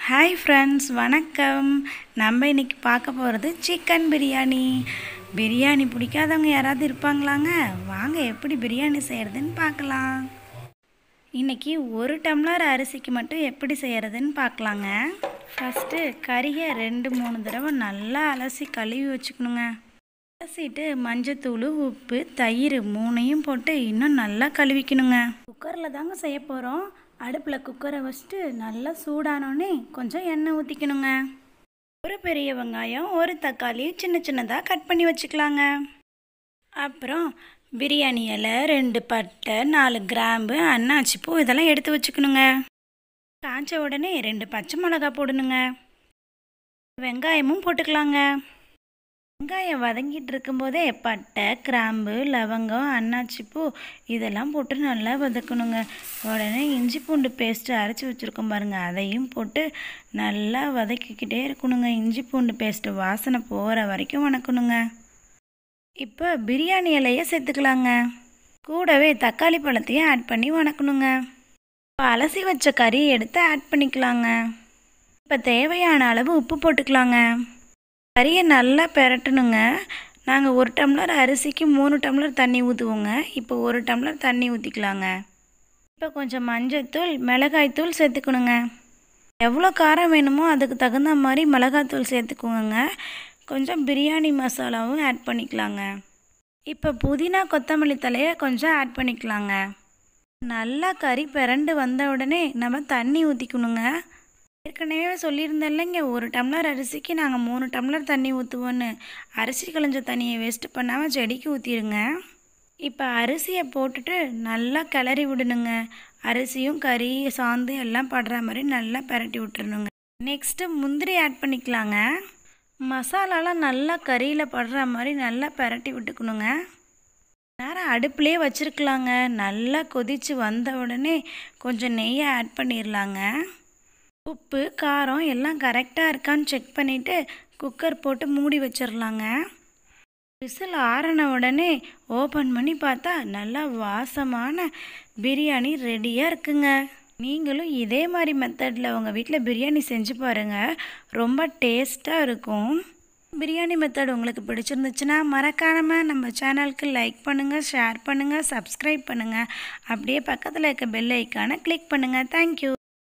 hi friends வணக்கம் நம்ம இன்னைக்கு பார்க்க போகிறது சிக்கன் பிரியாணி பிரியாணி பிடிக்காதவங்க யாராவது இருப்பாங்களாங்க வாங்க எப்படி பிரியாணி செய்கிறதுன்னு பார்க்கலாம் இன்னைக்கு ஒரு டம்ளர் அரிசிக்கு மட்டும் எப்படி செய்கிறதுன்னு பார்க்கலாங்க ஃபஸ்ட்டு கறியை ரெண்டு மூணு தடவை நல்லா அலசி கழுவி வச்சுக்கணுங்க அலசிட்டு மஞ்சத்தூள் உப்பு தயிர் மூணையும் போட்டு இன்னும் நல்லா கழுவிக்கணுங்க குக்கரில் தாங்க செய்ய போகிறோம் அடுப்பில் குக்கரை வச்சுட்டு நல்லா சூடானோடனே கொஞ்சம் எண்ணெய் ஊற்றிக்கணுங்க ஒரு பெரிய வெங்காயம் ஒரு தக்காளி சின்ன சின்னதாக கட் பண்ணி வச்சுக்கலாங்க அப்புறம் பிரியாணி இலை ரெண்டு பட்டை நாலு கிராம்பு அன்னாச்சி பூ இதெல்லாம் எடுத்து வச்சுக்கணுங்க காய்ச்ச உடனே ரெண்டு பச்சை மிளகா போடணுங்க வெங்காயமும் போட்டுக்கலாங்க வெங்காயம் வதங்கிட்டு இருக்கும்போதே பட்டை கிராம்பு லவங்கம் அன்னாச்சி பூ இதெல்லாம் போட்டு நல்லா வதக்கணுங்க உடனே இஞ்சி பூண்டு பேஸ்ட்டு அரைச்சி வச்சுருக்கோம் பாருங்கள் அதையும் போட்டு நல்லா வதக்கிக்கிட்டே இருக்கணுங்க இஞ்சி பூண்டு பேஸ்ட்டு வாசனை போகிற வரைக்கும் வணக்கணுங்க இப்போ பிரியாணி இலையை சேர்த்துக்கலாங்க கூடவே தக்காளி பழத்தையும் ஆட் பண்ணி வணக்கணுங்க இப்போ அலசி வச்ச கறியை எடுத்து ஆட் பண்ணிக்கலாங்க இப்போ தேவையான அளவு உப்பு போட்டுக்கலாங்க கறியை நல்லா பெரட்டணுங்க நாங்கள் ஒரு டம்ளர் அரிசிக்கு மூணு டம்ளர் தண்ணி ஊற்றுவோங்க இப்போ ஒரு டம்ளர் தண்ணி ஊற்றிக்கலாங்க இப்போ கொஞ்சம் மஞ்சத்தூள் மிளகாய்த்தூள் சேர்த்துக்கணுங்க எவ்வளோ காரம் வேணுமோ அதுக்கு தகுந்த மாதிரி மிளகாய்த்தூள் சேர்த்துக்கோங்க கொஞ்சம் பிரியாணி மசாலாவும் ஆட் பண்ணிக்கலாங்க இப்போ புதினா கொத்தமல்லி தலையை கொஞ்சம் ஆட் பண்ணிக்கலாங்க நல்லா கறி பிறண்டு வந்த உடனே நம்ம தண்ணி ஊற்றிக்கணுங்க ஏற்கனவே சொல்லியிருந்தேன் இல்லைங்க ஒரு டம்ளர் அரிசிக்கு நாங்கள் மூணு டம்ளர் தண்ணி ஊற்றுவோன்னு அரிசி களைஞ்ச தண்ணியை வேஸ்ட் பண்ணாமல் செடிக்கு ஊற்றிடுங்க இப்போ அரிசியை போட்டுட்டு நல்லா கிளறி விடணுங்க அரிசியும் கறி சாந்து எல்லாம் படுற மாதிரி நல்லா பரட்டி விட்டுறணுங்க நெக்ஸ்ட்டு முந்திரி ஆட் பண்ணிக்கலாங்க மசாலாலாம் நல்லா கறியில் படுற மாதிரி நல்லா பரட்டி விட்டுக்கணுங்க நேரம் அடுப்புலேயே வச்சுருக்கலாங்க நல்லா கொதித்து வந்த உடனே கொஞ்சம் நெய்யை ஆட் பண்ணிடலாங்க உப்பு காரம் எல்லாம் கரெக்டாக இருக்கான்னு செக் பண்ணிவிட்டு குக்கர் போட்டு மூடி வச்சிடலாங்க விசில் ஆறின உடனே ஓப்பன் பண்ணி பார்த்தா நல்லா வாசமான பிரியாணி ரெடியாக இருக்குங்க நீங்களும் இதே மாதிரி மெத்தடில் உங்கள் வீட்டில் பிரியாணி செஞ்சு பாருங்கள் ரொம்ப டேஸ்ட்டாக இருக்கும் பிரியாணி மெத்தட் உங்களுக்கு பிடிச்சிருந்துச்சுன்னா மறக்காமல் நம்ம சேனலுக்கு லைக் பண்ணுங்கள் ஷேர் பண்ணுங்கள் சப்ஸ்கிரைப் பண்ணுங்கள் அப்படியே பக்கத்தில் இருக்க பெல் ஐக்கானை கிளிக் பண்ணுங்கள் தேங்க்யூ